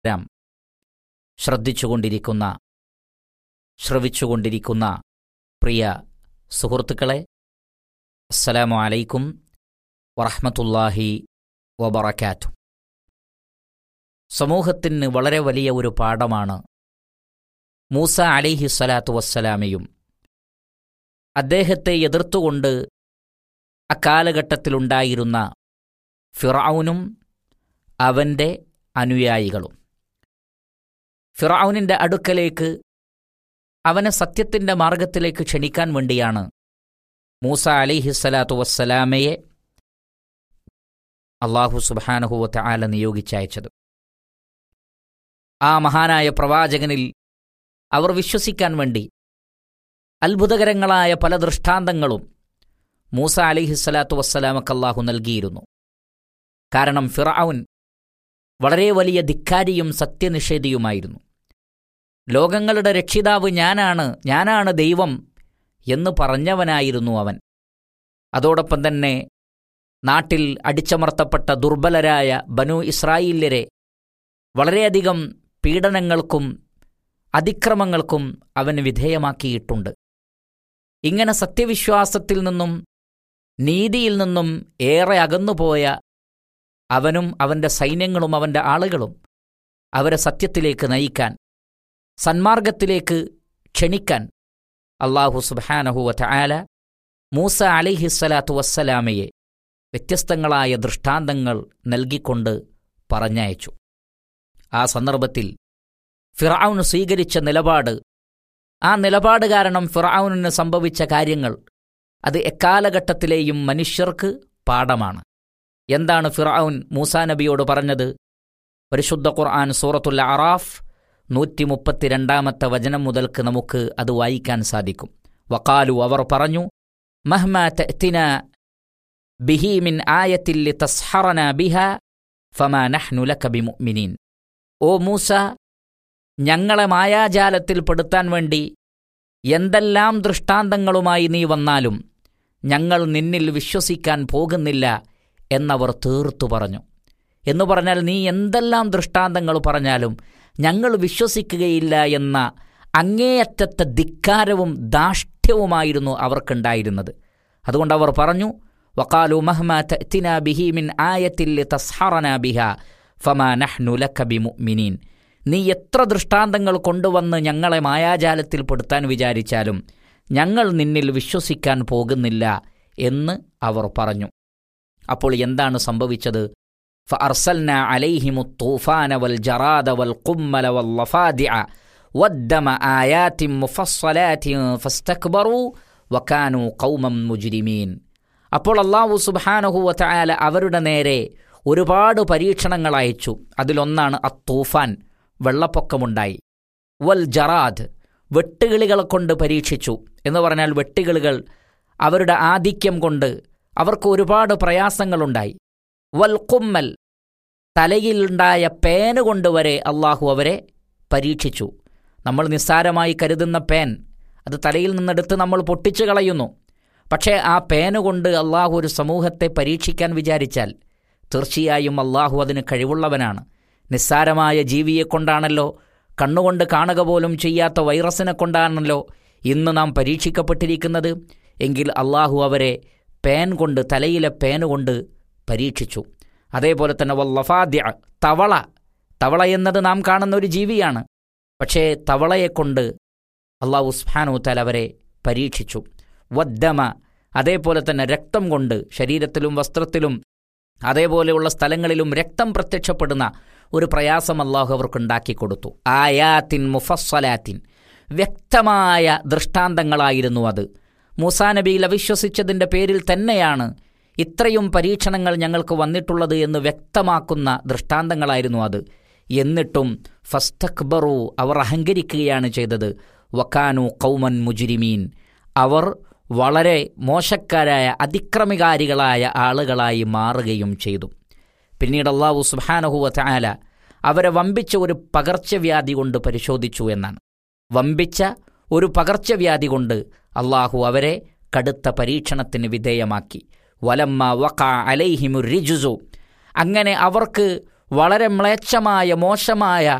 രാം ശ്രദ്ധിച്ചുകൊണ്ടിരിക്കുന്ന ശ്രവിച്ചുകൊണ്ടിരിക്കുന്ന പ്രിയ സുഹൃത്തുക്കളെ അസ്സലാമു അലൈക്കും വറഹ്മത്തുള്ളാഹി വബറക്കാത്തു സമൂഹത്തിന് വളരെ വലിയ ഒരു പാഠമാണ് മൂസ അലിഹി സ്വലാത്തു വസ്സലാമയും അദ്ദേഹത്തെ എതിർത്തുകൊണ്ട് അക്കാലഘട്ടത്തിലുണ്ടായിരുന്ന ഫിറൌനും അവൻ്റെ അനുയായികളും ഫിറൌനിൻ്റെ അടുക്കലേക്ക് അവനെ സത്യത്തിൻ്റെ മാർഗത്തിലേക്ക് ക്ഷണിക്കാൻ വേണ്ടിയാണ് മൂസ അലിഹിസ്സലാത്തു വസ്സലാമയെ അള്ളാഹു സുബാനഹുവത്തെ ആല നിയോഗിച്ചയച്ചത് ആ മഹാനായ പ്രവാചകനിൽ അവർ വിശ്വസിക്കാൻ വേണ്ടി അത്ഭുതകരങ്ങളായ പല ദൃഷ്ടാന്തങ്ങളും മൂസ അലിഹിസ്സലാത്തു വസ്സലാമക്ക് അള്ളാഹു നൽകിയിരുന്നു കാരണം ഫിറൌൻ വളരെ വലിയ ധിക്കാരിയും സത്യനിഷേധിയുമായിരുന്നു ലോകങ്ങളുടെ രക്ഷിതാവ് ഞാനാണ് ഞാനാണ് ദൈവം എന്ന് പറഞ്ഞവനായിരുന്നു അവൻ അതോടൊപ്പം തന്നെ നാട്ടിൽ അടിച്ചമർത്തപ്പെട്ട ദുർബലരായ ബനു ഇസ്രായേല്യരെ വളരെയധികം പീഡനങ്ങൾക്കും അതിക്രമങ്ങൾക്കും അവൻ വിധേയമാക്കിയിട്ടുണ്ട് ഇങ്ങനെ സത്യവിശ്വാസത്തിൽ നിന്നും നീതിയിൽ നിന്നും ഏറെ അകന്നുപോയ അവനും അവൻ്റെ സൈന്യങ്ങളും അവൻ്റെ ആളുകളും അവരെ സത്യത്തിലേക്ക് നയിക്കാൻ സന്മാർഗത്തിലേക്ക് ക്ഷണിക്കാൻ അള്ളാഹു സുബാനഹുവ ആല മൂസ അലിഹിസ്സലാത്തു വസ്സലാമയെ വ്യത്യസ്തങ്ങളായ ദൃഷ്ടാന്തങ്ങൾ നൽകിക്കൊണ്ട് പറഞ്ഞയച്ചു ആ സന്ദർഭത്തിൽ ഫിറൌന് സ്വീകരിച്ച നിലപാട് ആ നിലപാട് കാരണം ഫിറൌനിന് സംഭവിച്ച കാര്യങ്ങൾ അത് എക്കാലഘട്ടത്തിലെയും മനുഷ്യർക്ക് പാഠമാണ് എന്താണ് ഫിറൌൻ മൂസാ നബിയോട് പറഞ്ഞത് പരിശുദ്ധ ഖുർആൻ സൂറത്തുൽ അറാഫ് നൂറ്റി മുപ്പത്തിരണ്ടാമത്തെ വചനം മുതൽക്ക് നമുക്ക് അത് വായിക്കാൻ സാധിക്കും വക്കാലു അവർ പറഞ്ഞു മഹ്മ തഅ്തിന ബിഹി മിൻ ആയത്തിൽ തസ്ഹറന ബിഹ ഫമാ നഹ്നു ലക ബിമുഅ്മിനീൻ ഓ മൂസ ഞങ്ങളെ മായാജാലത്തിൽ പെടുത്താൻ വേണ്ടി എന്തെല്ലാം ദൃഷ്ടാന്തങ്ങളുമായി നീ വന്നാലും ഞങ്ങൾ നിന്നിൽ വിശ്വസിക്കാൻ പോകുന്നില്ല എന്നവർ തീർത്തു പറഞ്ഞു എന്നു പറഞ്ഞാൽ നീ എന്തെല്ലാം ദൃഷ്ടാന്തങ്ങൾ പറഞ്ഞാലും ഞങ്ങൾ വിശ്വസിക്കുകയില്ല എന്ന അങ്ങേയറ്റത്തെ ധിക്കാരവും ധാഷ്ട്യവുമായിരുന്നു അവർക്കുണ്ടായിരുന്നത് അതുകൊണ്ട് അവർ പറഞ്ഞു വക്കാലു മഹ്മ തഅ്തിന ബിഹി മിൻ ആയത്തിൽ തസ്ഹറന ബിഹ ഫമാ നഹ്നു ലക ബിമുഅ്മിനീൻ നീ എത്ര ദൃഷ്ടാന്തങ്ങൾ കൊണ്ടുവന്ന് ഞങ്ങളെ മായാജാലത്തിൽ പെടുത്താൻ വിചാരിച്ചാലും ഞങ്ങൾ നിന്നിൽ വിശ്വസിക്കാൻ പോകുന്നില്ല എന്ന് അവർ പറഞ്ഞു അപ്പോൾ എന്താണ് സംഭവിച്ചത് فأرسلنا عليهم الطوفان والجراد والقمل والضفادع والدم آيات مفصلات فاستكبروا وكانوا قوما مجرمين അപ്പോൾ അള്ളാഹു സുബാനഹുവ ചായാല അവരുടെ നേരെ ഒരുപാട് പരീക്ഷണങ്ങൾ അയച്ചു അതിലൊന്നാണ് അത്തൂഫാൻ വെള്ളപ്പൊക്കമുണ്ടായി വൽ ജറാദ് വെട്ടുകിളികളെ കൊണ്ട് പരീക്ഷിച്ചു എന്ന് പറഞ്ഞാൽ വെട്ടുകിളികൾ അവരുടെ ആധിക്യം കൊണ്ട് അവർക്ക് ഒരുപാട് പ്രയാസങ്ങളുണ്ടായി വൽ കുമ്മൽ തലയിലുണ്ടായ പേന് കൊണ്ടുവരെ അള്ളാഹു അവരെ പരീക്ഷിച്ചു നമ്മൾ നിസ്സാരമായി കരുതുന്ന പേൻ അത് തലയിൽ നിന്നെടുത്ത് നമ്മൾ പൊട്ടിച്ചു കളയുന്നു പക്ഷേ ആ പേന് കൊണ്ട് അള്ളാഹു ഒരു സമൂഹത്തെ പരീക്ഷിക്കാൻ വിചാരിച്ചാൽ തീർച്ചയായും അള്ളാഹു അതിന് കഴിവുള്ളവനാണ് നിസ്സാരമായ ജീവിയെ കൊണ്ടാണല്ലോ കണ്ണുകൊണ്ട് കാണുക പോലും ചെയ്യാത്ത വൈറസിനെ കൊണ്ടാണല്ലോ ഇന്ന് നാം പരീക്ഷിക്കപ്പെട്ടിരിക്കുന്നത് എങ്കിൽ അള്ളാഹു അവരെ പേൻ കൊണ്ട് തലയിലെ പേന് കൊണ്ട് പരീക്ഷിച്ചു അതേപോലെ തന്നെ വല്ലഫാദ്യ തവള തവള എന്നത് നാം കാണുന്ന ഒരു ജീവിയാണ് പക്ഷേ തവളയെക്കൊണ്ട് അള്ളാഹു ഉസ്ഫാനു തല അവരെ പരീക്ഷിച്ചു വദ്ദമ അതേപോലെ തന്നെ രക്തം കൊണ്ട് ശരീരത്തിലും വസ്ത്രത്തിലും അതേപോലെയുള്ള സ്ഥലങ്ങളിലും രക്തം പ്രത്യക്ഷപ്പെടുന്ന ഒരു പ്രയാസം അള്ളാഹു അവർക്കുണ്ടാക്കി കൊടുത്തു ആയാത്തിൻ മുഫസ്സലാത്തിൻ വ്യക്തമായ ദൃഷ്ടാന്തങ്ങളായിരുന്നു അത് മൂസാ നബിയിൽ അവിശ്വസിച്ചതിൻ്റെ പേരിൽ തന്നെയാണ് ഇത്രയും പരീക്ഷണങ്ങൾ ഞങ്ങൾക്ക് വന്നിട്ടുള്ളത് എന്ന് വ്യക്തമാക്കുന്ന ദൃഷ്ടാന്തങ്ങളായിരുന്നു അത് എന്നിട്ടും ഫസ്തക്ബറു അവർ അഹങ്കരിക്കുകയാണ് ചെയ്തത് വക്കാനു കൗമൻ മുജുരിമീൻ അവർ വളരെ മോശക്കാരായ അതിക്രമികാരികളായ ആളുകളായി മാറുകയും ചെയ്തു പിന്നീട് അള്ളാഹു സുബാനഹുവ ചായാല അവരെ വമ്പിച്ച ഒരു പകർച്ചവ്യാധി കൊണ്ട് പരിശോധിച്ചു എന്നാണ് വമ്പിച്ച ഒരു പകർച്ചവ്യാധി കൊണ്ട് അള്ളാഹു അവരെ കടുത്ത പരീക്ഷണത്തിന് വിധേയമാക്കി വലമ്മ വക്ക അലൈഹിമു റിജുസു അങ്ങനെ അവർക്ക് വളരെ മ്ലേച്ഛമായ മോശമായ